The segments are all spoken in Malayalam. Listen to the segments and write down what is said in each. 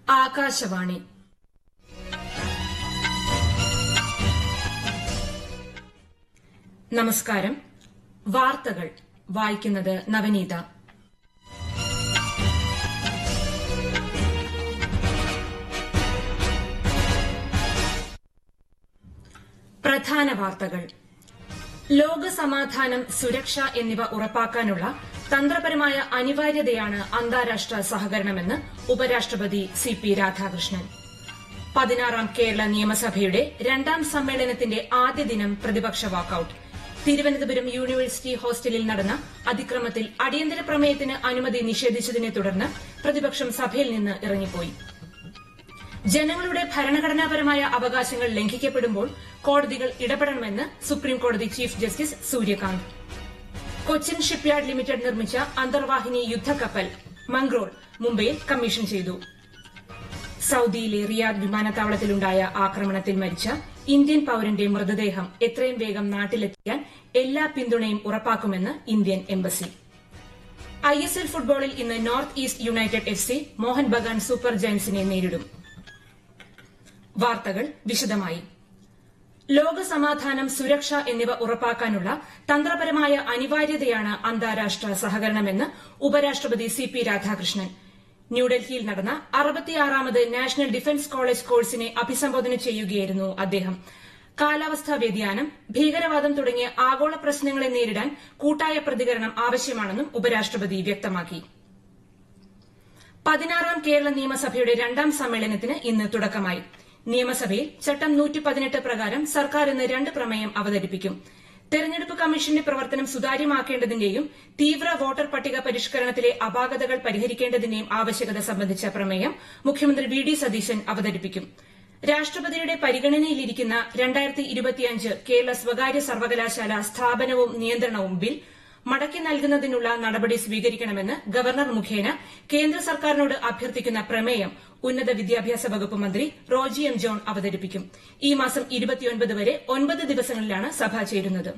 ആകാശവാണി നമസ്കാരം വാർത്തകൾ വായിക്കുന്നത് നവനീത പ്രധാന വാർത്തകൾ ലോകസമാധാനം സുരക്ഷ എന്നിവ ഉറപ്പാക്കാനുള്ള തന്ത്രപരമായ അനിവാര്യതയാണ് അന്താരാഷ്ട്ര സഹകരണമെന്ന് ഉപരാഷ്ട്രപതി സി പി രാധാകൃഷ്ണൻ പതിനാറാം കേരള നിയമസഭയുടെ രണ്ടാം സമ്മേളനത്തിന്റെ ആദ്യ ദിനം പ്രതിപക്ഷ വാക്കൌട്ട് തിരുവനന്തപുരം യൂണിവേഴ്സിറ്റി ഹോസ്റ്റലിൽ നടന്ന അതിക്രമത്തിൽ അടിയന്തര പ്രമേയത്തിന് അനുമതി നിഷേധിച്ചതിനെ തുടർന്ന് പ്രതിപക്ഷം സഭയിൽ നിന്ന് ഇറങ്ങിപ്പോയി ജനങ്ങളുടെ ഭരണഘടനാപരമായ അവകാശങ്ങൾ ലംഘിക്കപ്പെടുമ്പോൾ കോടതികൾ ഇടപെടണമെന്ന് സുപ്രീംകോടതി chief justice Suryakant Cochin shipyard limited നിർമ്മിച്ച അന്തർവാഹിനി യുദ്ധക്കപ്പൽ മംഗ്രോൾ മുംബൈയിൽ കമ്മീഷൻ ചെയ്തു സൌദിയിലെ റിയാദ് വിമാനത്താവളത്തിലുണ്ടായ ആക്രമണത്തിൽ മരിച്ച ഇന്ത്യൻ പൌരന്റെ മൃതദേഹം എത്രയും വേഗം നാട്ടിലെത്തിക്കാൻ എല്ലാ പിന്തുണയും ഉറപ്പാക്കുമെന്ന് ഇന്ത്യൻ എംബസി ഐഎസ്എൽ ഫുട്ബോളിൽ ഇന്ന് north east united F C Mohun Bagan super ജയൻസിനെ നേരിടും വാർത്തകൾ വിശദമായി ലോകസമാധാനം സുരക്ഷ എന്നിവ ഉറപ്പാക്കാനുള്ള തന്ത്രപരമായ അനിവാര്യതയാണ് അന്താരാഷ്ട്ര സഹകരണമെന്ന് ഉപരാഷ്ട്രപതി സി പി രാധാകൃഷ്ണൻ ന്യൂഡൽഹിയിൽ നടന്ന അറുപത്തിയാറാമത് നാഷണൽ ഡിഫൻസ് കോളേജ് കോഴ്സിനെ അഭിസംബോധന ചെയ്യുകയായിരുന്നു അദ്ദേഹം കാലാവസ്ഥാ വ്യതിയാനം ഭീകരവാദം തുടങ്ങിയ ആഗോള പ്രശ്നങ്ങളെ നേരിടാൻ കൂട്ടായ പ്രതികരണം ആവശ്യമാണെന്നും ഉപരാഷ്ട്രപതി വ്യക്തമാക്കി പതിനാറാം കേരള നിയമസഭയുടെ രണ്ടാം സമ്മേളനത്തിന് ഇന്ന് തുടക്കമായി നിയമസഭയിൽ ചട്ടം നൂറ്റിപ്പതിനെട്ട് പ്രകാരം സർക്കാർ ഇന്ന് രണ്ട് പ്രമേയം അവതരിപ്പിക്കും തെരഞ്ഞെടുപ്പ് കമ്മീഷന്റെ പ്രവർത്തനം സുതാര്യമാക്കേണ്ടതിന്റെയും തീവ്ര വോട്ടർ പട്ടിക പരിഷ്കരണത്തിലെ അപാകതകൾ പരിഹരിക്കേണ്ടതിന്റെയും ആവശ്യകത സംബന്ധിച്ച പ്രമേയം മുഖ്യമന്ത്രി വി ഡി സതീശൻ അവതരിപ്പിക്കും രാഷ്ട്രപതിയുടെ പരിഗണനയിലിരിക്കുന്ന രണ്ടായിരത്തി ഇരുപത്തിയഞ്ച് കേരള സ്വകാര്യ സർവകലാശാല സ്ഥാപനവും നിയന്ത്രണവും ബിൽ മടക്കി നൽകുന്നതിനുള്ള നടപടി സ്വീകരിക്കണമെന്ന് ഗവർണർ മുഖേന കേന്ദ്ര സർക്കാരിനോട് അഭ്യർത്ഥിക്കുന്ന പ്രമേയം ഉന്നത വിദ്യാഭ്യാസ വകുപ്പ് മന്ത്രി റോജി എം ജോൺ അവതരിപ്പിക്കും ഈ മാസം ഇരുപത്തിയൊൻപത് വരെ ഒൻപത് ദിവസങ്ങളിലാണ് സഭ ചേരുന്നത്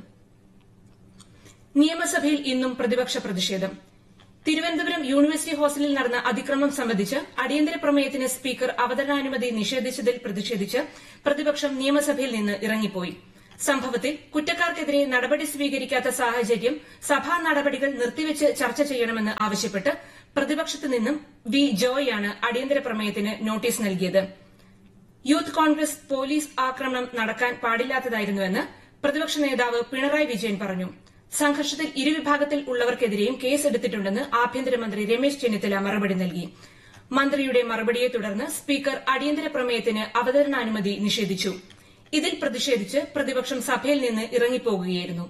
നിയമസഭയിൽ ഇന്നും പ്രതിപക്ഷ പ്രതിഷേധം തിരുവനന്തപുരം യൂണിവേഴ്സിറ്റി ഹോസ്റ്റലിൽ നടന്ന അതിക്രമം സംബന്ധിച്ച് അടിയന്തര പ്രമേയത്തിന് സ്പീക്കർ അവതരണാനുമതി നിഷേധിച്ചതിൽ പ്രതിഷേധിച്ച് പ്രതിപക്ഷം നിയമസഭയിൽ നിന്ന് ഇറങ്ങിപ്പോയി സംഭവത്തിൽ കുറ്റക്കാർക്കെതിരെ നടപടി സ്വീകരിക്കാത്ത സാഹചര്യം സഭാ നടപടികൾ നിർത്തിവച്ച് ചർച്ച ചെയ്യണമെന്ന് ആവശ്യപ്പെട്ട് പ്രതിപക്ഷത്തു നിന്നും വി ജോയാണ് അടിയന്തര പ്രമേയത്തിന് നോട്ടീസ് നൽകിയത് യൂത്ത് കോൺഗ്രസ് പോലീസ് ആക്രമണം നടക്കാൻ പാടില്ലാത്തതായിരുന്നുവെന്ന് പ്രതിപക്ഷ നേതാവ് പിണറായി വിജയൻ പറഞ്ഞു സംഘർഷത്തിൽ ഇരുവിഭാഗത്തിൽ ഉള്ളവർക്കെതിരെയും കേസെടുത്തിട്ടുണ്ടെന്ന് ആഭ്യന്തരമന്ത്രി രമേശ് ചെന്നിത്തല മറുപടി നൽകി മന്ത്രിയുടെ മറുപടിയെ തുടർന്ന് സ്പീക്കർ അടിയന്തര പ്രമേയത്തിന് അവതരണാനുമതി നിഷേധിച്ചു ഇതിൽ പ്രതിഷേധിച്ച് പ്രതിപക്ഷം സഭയിൽ നിന്ന് ഇറങ്ങിപ്പോകുകയായിരുന്നു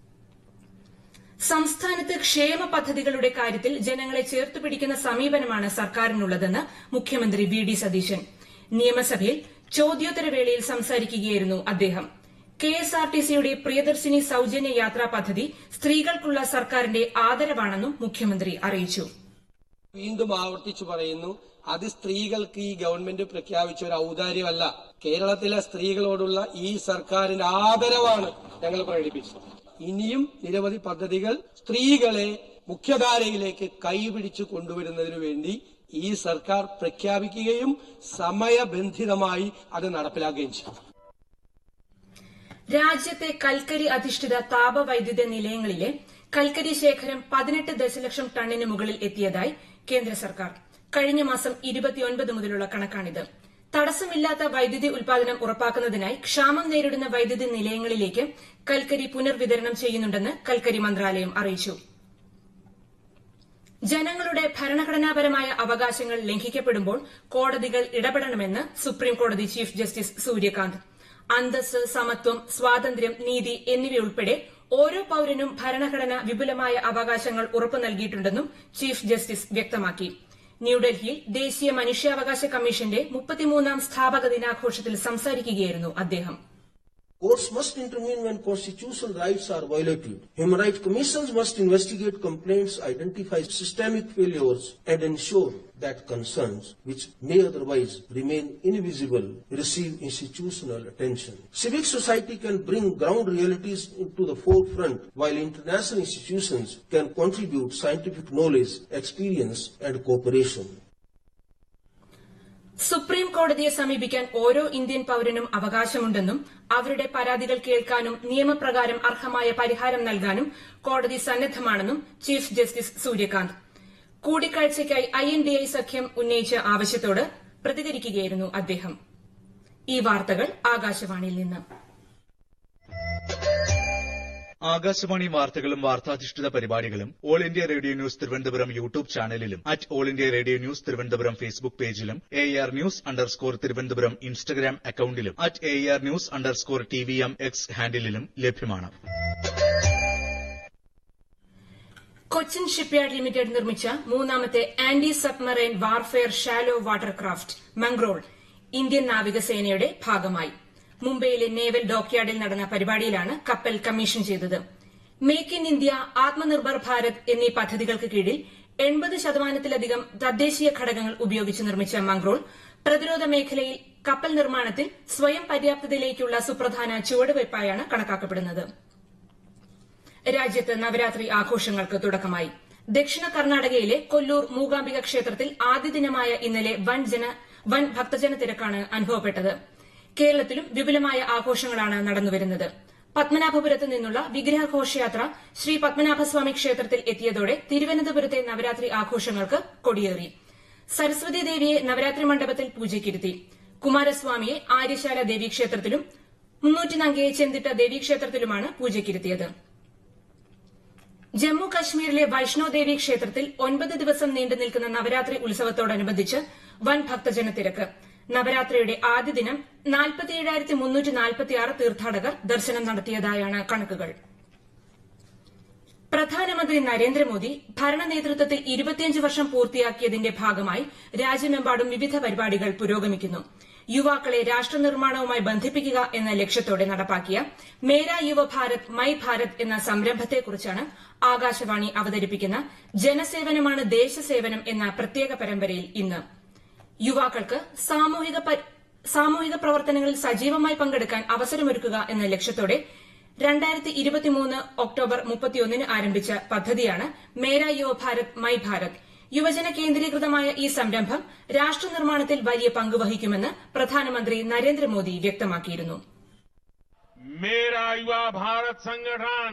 സംസ്ഥാനത്ത് ക്ഷേമ പദ്ധതികളുടെ കാര്യത്തിൽ ജനങ്ങളെ ചേർത്തുപിടിക്കുന്ന സമീപനമാണ് സർക്കാരിനുള്ളതെന്ന് മുഖ്യമന്ത്രി വി ഡി സതീശൻ നിയമസഭയിൽ ചോദ്യോത്തരവേളയിൽ സംസാരിക്കുകയായിരുന്നു അദ്ദേഹം കെഎസ്ആർടിസിയുടെ പ്രിയദർശിനി സൌജന്യ യാത്രാ പദ്ധതി സ്ത്രീകൾക്കുള്ള സർക്കാരിന്റെ ആദരവാണെന്നും മുഖ്യമന്ത്രി അറിയിച്ചു വീണ്ടും ആവർത്തിച്ചു പറയുന്നു അത് സ്ത്രീകൾക്ക് ഈ ഗവൺമെന്റ് പ്രഖ്യാപിച്ച ഒരു ഔദാര്യമല്ല കേരളത്തിലെ സ്ത്രീകളോടുള്ള ഈ സർക്കാരിന്റെ ആദരവാണ് ഞങ്ങൾ പ്രകടിപ്പിച്ചത് ഇനിയും നിരവധി പദ്ധതികൾ സ്ത്രീകളെ മുഖ്യധാരയിലേക്ക് കൈപിടിച്ചു കൊണ്ടുവരുന്നതിനു വേണ്ടി ഈ സർക്കാർ പ്രഖ്യാപിക്കുകയും സമയബന്ധിതമായി അത് നടപ്പിലാക്കുകയും ചെയ്യും രാജ്യത്തെ കൽക്കരി അധിഷ്ഠിത താപവൈദ്യുത നിലയങ്ങളിലെ കൽക്കരി ശേഖരം പതിനെട്ട് ദശലക്ഷം ടണ്ണിന് മുകളിൽ എത്തിയതായി കേന്ദ്ര സർക്കാർ കഴിഞ്ഞ മാസം ഇരുപത്തിയൊൻപത് മുതലുള്ള കണക്കാണിത് തടസ്സമില്ലാത്ത വൈദ്യുതി ഉൽപാദനം ഉറപ്പാക്കുന്നതിനായി ക്ഷാമം നേരിടുന്ന വൈദ്യുതി നിലയങ്ങളിലേക്ക് കൽക്കരി പുനർവിതരണം ചെയ്യുന്നുണ്ടെന്ന് കൽക്കരി മന്ത്രാലയം അറിയിച്ചു ജനങ്ങളുടെ ഭരണഘടനാപരമായ അവകാശങ്ങൾ ലംഘിക്കപ്പെടുമ്പോൾ കോടതികൾ ഇടപെടണമെന്ന് സുപ്രീംകോടതി ചീഫ് ജസ്റ്റിസ് സൂര്യകാന്ത് അന്തസ് സമത്വം സ്വാതന്ത്ര്യം നീതി എന്നിവയുൾപ്പെടെ ഓരോ പൌരനും ഭരണഘടന വിപുലമായ അവകാശങ്ങൾ ഉറപ്പു നൽകിയിട്ടുണ്ടെന്നും ചീഫ് ജസ്റ്റിസ് വ്യക്തമാക്കി ന്യൂഡൽഹിയിൽ ദേശീയ മനുഷ്യാവകാശ കമ്മീഷന്റെ മുപ്പത്തിമൂന്നാം സ്ഥാപക ദിനാഘോഷത്തിൽ സംസാരിക്കുകയായിരുന്നു അദ്ദേഹം Courts must intervene when constitutional rights are violated. Human rights commissions must investigate complaints, identify systemic failures, and ensure that concerns which may otherwise remain invisible receive institutional attention. Civic society can bring ground realities into the forefront while international institutions can contribute scientific knowledge, experience, and cooperation. Supreme കോടതിയെ സമീപിക്കാൻ ഓരോ ഇന്ത്യൻ പൌരനും അവകാശമുണ്ടെന്നും അവരുടെ പരാതികൾ കേൾക്കാനും നിയമപ്രകാരം അർഹമായ പരിഹാരം നൽകാനും കോടതി സന്നദ്ധമാണെന്നും ചീഫ് ജസ്റ്റിസ് സൂര്യകാന്ത് കൂടിക്കാഴ്ചയ്ക്കായി ഐ എൻ ഡി ഐ സഖ്യം ഉന്നയിച്ച ആവശ്യത്തോട് പ്രതികരിക്കുകയായിരുന്നു അദ്ദേഹം ഈ വാർത്തകൾ ആകാശവാണിയിൽ നിന്ന് ആകാശവാണി വാർത്തകളും വാർത്താധിഷ്ഠിത പരിപാടികളും all India radio news Thiruvananthapuram YouTube ചാനലിലും at all India radio news Thiruvananthapuram Facebook പേജിലും A R news underscore Thiruvananthapuram Instagram അക്കൌണ്ടിലും at A R news underscore T V M X ഹാൻഡിലും ലഭ്യമാണ് കൊച്ചിൻ ഷിപ്പ്യാർഡ് ലിമിറ്റഡ് നിർമ്മിച്ച മൂന്നാമത്തെ anti submarine warfare shallow water craft Mangrol Indian നാവികസേനയുടെ ഭാഗമായി മുംബൈയിലെ നേവൽ ഡോക്യാർഡിൽ നടന്ന പരിപാടിയിലാണ് കപ്പൽ കമ്മീഷൻ ചെയ്തത് make in India Atmanirbhar Bharat എന്നീ പദ്ധതികൾക്ക് കീഴിൽ എൺപത് ശതമാനത്തിലധികം തദ്ദേശീയ ഘടകങ്ങൾ ഉപയോഗിച്ച് നിർമ്മിച്ച മംഗ്രോൾ പ്രതിരോധ മേഖലയിൽ കപ്പൽ നിർമ്മാണത്തിൽ സ്വയം പര്യാപ്തതയിലേക്കുള്ള സുപ്രധാന ചുവടുവയ്പായാണ് കണക്കാക്കപ്പെടുന്നത് രാജ്യത്ത് നവരാത്രി ആഘോഷങ്ങൾക്ക് തുടക്കമായി ദക്ഷിണ കർണാടകയിലെ കൊല്ലൂർ മൂകാംബിക ക്ഷേത്രത്തിൽ ആദ്യ ദിനമായ ഇന്നലെ വൻ ജന വൻ ഭക്തജന തിരക്കാണ് അനുഭവപ്പെട്ടത് കേരളത്തിലും വിപുലമായ ആഘോഷങ്ങളാണ് നടന്നുവരുന്നത് പത്മനാഭപുരത്ത് നിന്നുള്ള വിഗ്രഹഘോഷയാത്ര ശ്രീ പത്മനാഭസ്വാമി ക്ഷേത്രത്തിൽ എത്തിയതോടെ തിരുവനന്തപുരത്തെ നവരാത്രി ആഘോഷങ്ങൾക്ക് കൊടിയേറി സരസ്വതി ദേവിയെ നവരാത്രി മണ്ഡപത്തിൽ പൂജയ്ക്കിരുത്തി കുമാരസ്വാമിയെ ആര്യശാല ദേവീക്ഷേത്രത്തിലും മുന്നൂറ്റിനങ്കയെ ചെന്തിട്ട ദേവീക്ഷേത്രത്തിലുമാണ് പൂജയ്ക്കിരുത്തിയത് ജമ്മു കശ്മീരിലെ വൈഷ്ണോ ദേവി ക്ഷേത്രത്തിൽ ഒൻപത് ദിവസം നീണ്ടു നിൽക്കുന്ന നവരാത്രി ഉത്സവത്തോടനുബന്ധിച്ച് വൻ ഭക്തജന തിരക്ക് നവരാത്രിയുടെ ആദ്യ ദിനം നാൽപ്പത്തിയേഴായിരത്തി മുന്നൂറ്റി നാൽപ്പത്തിയാറ് തീർത്ഥാടകർ ദർശനം നടത്തിയതായാണ് കണക്കുകൾ പ്രധാനമന്ത്രി നരേന്ദ്രമോദി ഭരണ നേതൃത്വത്തിൽ ഇരുപത്തിയഞ്ച് വർഷം പൂർത്തിയാക്കിയതിന്റെ ഭാഗമായി രാജ്യമെമ്പാടും വിവിധ പരിപാടികൾ പുരോഗമിക്കുന്നു യുവാക്കളെ രാഷ്ട്രനിർമ്മാണവുമായി ബന്ധിപ്പിക്കുക എന്ന ലക്ഷ്യത്തോടെ നടപ്പാക്കിയ മേരാ യുവഭാരത് മൈ ഭാരത് എന്ന സംരംഭത്തെക്കുറിച്ചാണ് ആകാശവാണി അവതരിപ്പിക്കുന്ന ജനസേവനമാണ് ദേശസേവനം എന്ന പ്രത്യേക പരമ്പരയിൽ ഇന്ന് യുവാക്കൾക്ക് സാമൂഹിക പ- സാമൂഹിക പ്രവർത്തനങ്ങളിൽ സജീവമായി പങ്കെടുക്കാൻ അവസരമൊരുക്കുക എന്ന ലക്ഷ്യത്തോടെ രണ്ടായിരത്തി ഇരുപത്തിമൂന്ന് ഒക്ടോബർ മുപ്പത്തിയൊന്നിന് ആരംഭിച്ച പദ്ധതിയാണ് മേരാ യുവ ഭാരത് മൈ ഭാരത് യുവജന കേന്ദ്രീകൃതമായ ഈ സംരംഭം രാഷ്ട്രനിർമ്മാണത്തിൽ വലിയ പങ്ക് വഹിക്കുമെന്ന് പ്രധാനമന്ത്രി നരേന്ദ്രമോദി വ്യക്തമാക്കിയിരുന്നു मेरा युवा भारत संगठन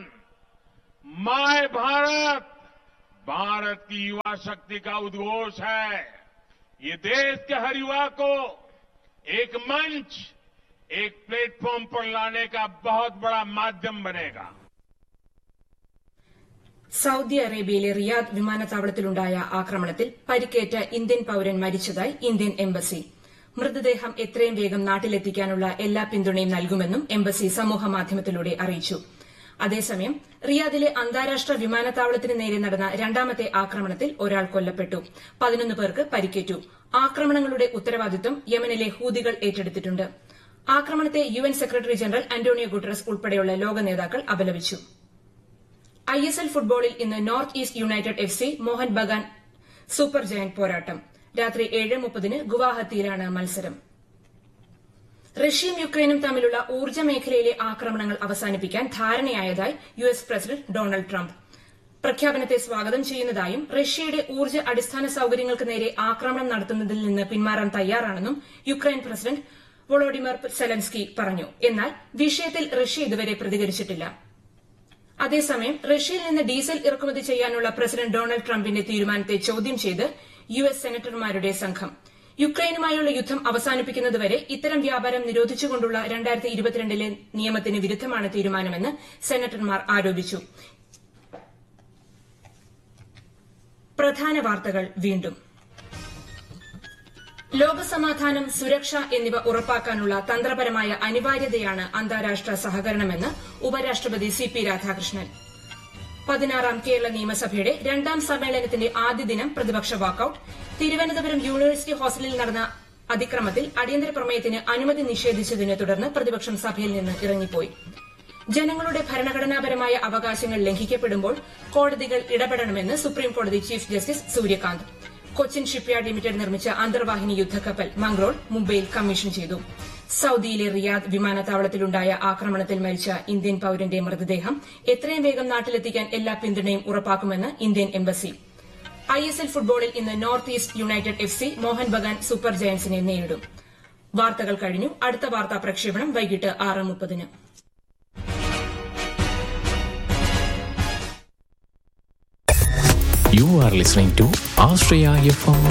माय भारत भारत की युवा शक्ति का उद्घोष है ये देश के हर युवा को एक मंच एक प्लेटफॉर्म पर लाने का बहुत बड़ा माध्यम बनेगा സൌദി അറേബ്യയിലെ റിയാദ് വിമാനത്താവളത്തിലുണ്ടായ ആക്രമണത്തിൽ പരിക്കേറ്റ ഇന്ത്യൻ പൌരൻ മരിച്ചതായി ഇന്ത്യൻ എംബസി മൃതദേഹം എത്രയും വേഗം നാട്ടിലെത്തിക്കാനുള്ള എല്ലാ പിന്തുണയും നൽകുമെന്നും എംബസി സമൂഹമാധ്യമത്തിലൂടെ അറിയിച്ചു അതേസമയം റിയാദിലെ അന്താരാഷ്ട്ര വിമാനത്താവളത്തിന് നേരെ നടന്ന രണ്ടാമത്തെ ആക്രമണത്തിൽ ഒരാൾ കൊല്ലപ്പെട്ടു പതിനൊന്ന് പേർക്ക് പരിക്കേറ്റു ആക്രമണങ്ങളുടെ ഉത്തരവാദിത്വം യമനിലെ ഹൂതികൾ ഏറ്റെടുത്തിട്ടുണ്ട് ആക്രമണത്തെ U N secretary general Antonio Guterres ഉൾപ്പെടെയുള്ള ലോക നേതാക്കൾ അപലപിച്ചു ഐ എസ് എൽ ഫുട്ബോളിൽ ഇന്ന് north east united F C Mohun Bagan super giant പോരാട്ടം രാത്രി ഏഴ് മുപ്പതിന് ഗുവാഹത്തിയിലാണ് മത്സരം റഷ്യയും യുക്രൈനും തമ്മിലുള്ള ഊർജ്ജ മേഖലയിലെ ആക്രമണങ്ങൾ അവസാനിപ്പിക്കാൻ ധാരണയായതായി U S president Donald Trump പ്രഖ്യാപനത്തെ സ്വാഗതം ചെയ്യുന്നതായും റഷ്യയുടെ ഊർജ്ജ അടിസ്ഥാന സൌകര്യങ്ങൾക്ക് നേരെ ആക്രമണം നടത്തുന്നതിൽ നിന്ന് പിന്മാറാൻ തയ്യാറാണെന്നും യുക്രൈൻ പ്രസിഡന്റ് വൊളോഡിമർ സെലൻസ്കി പറഞ്ഞു എന്നാൽ വിഷയത്തിൽ റഷ്യ ഇതുവരെ പ്രതികരിച്ചിട്ടില്ല അതേസമയം റഷ്യയിൽ നിന്ന് ഡീസൽ ഇറക്കുമതി ചെയ്യാനുള്ള പ്രസിഡന്റ് ഡൊണാൾഡ് ട്രംപിന്റെ തീരുമാനത്തെ ചോദ്യം ചെയ്ത് യു എസ് സെനറ്റർമാരുടെ സംഘം യുക്രൈനുമായുള്ള യുദ്ധം അവസാനിപ്പിക്കുന്നതുവരെ ഇത്തരം വ്യാപാരം നിരോധിച്ചുകൊണ്ടുള്ള രണ്ടായിരത്തി ഇരുപത്തിരണ്ടിലെ നിയമത്തിന് വിരുദ്ധമാണ് തീരുമാനമെന്ന് സെനറ്റർമാർ ആരോപിച്ചു പ്രധാന വാർത്തകൾ വീണ്ടും ലോകസമാധാനം സുരക്ഷ എന്നിവ ഉറപ്പാക്കാനുള്ള തന്ത്രപരമായ അനിവാര്യതയാണ് അന്താരാഷ്ട്ര സഹകരണമെന്ന് ഉപരാഷ്ട്രപതി സി പി രാധാകൃഷ്ണൻ പതിനാറാം കേരള നിയമസഭയുടെ രണ്ടാം സമ്മേളനത്തിന്റെ ആദ്യ ദിനം പ്രതിപക്ഷ വാക്കൌട്ട് തിരുവനന്തപുരം യൂണിവേഴ്സിറ്റി ഹോസ്റ്റലിൽ നടന്ന അതിക്രമത്തിൽ അടിയന്തര പ്രമേയത്തിന് അനുമതി നിഷേധിച്ചതിനെ തുടർന്ന് പ്രതിപക്ഷം സഭയിൽ നിന്ന് ഇറങ്ങിപ്പോയി ജനങ്ങളുടെ ഭരണഘടനാപരമായ അവകാശങ്ങൾ ലംഘിക്കപ്പെടുമ്പോൾ കോടതികൾ ഇടപെടണമെന്ന് സുപ്രീംകോടതി chief justice Suryakant Cochin shipyard limited നിർമ്മിച്ച അന്തർവാഹിനി യുദ്ധക്കപ്പൽ മംഗ്രോൾ മുംബൈയിൽ കമ്മീഷൻ ചെയ്തു സൌദിയിലെ റിയാദ് വിമാനത്താവളത്തിലുണ്ടായ ആക്രമണത്തിൽ മരിച്ച ഇന്ത്യൻ പൌരന്റെ മൃതദേഹം എത്രയും വേഗം നാട്ടിലെത്തിക്കാൻ എല്ലാ പിന്തുണയും ഉറപ്പാക്കുമെന്ന് Indian embassy I S L ഫുട്ബോളിൽ ഇന്ന് north east united F C Mohun Bagan super ജയൻസിനെ നേരിടും വാർത്തകൾ കഴിഞ്ഞു അടുത്ത വാർത്താ പ്രക്ഷേപണം വൈകിട്ട് ആറ് മുപ്പതിന് You are listening to Australia FM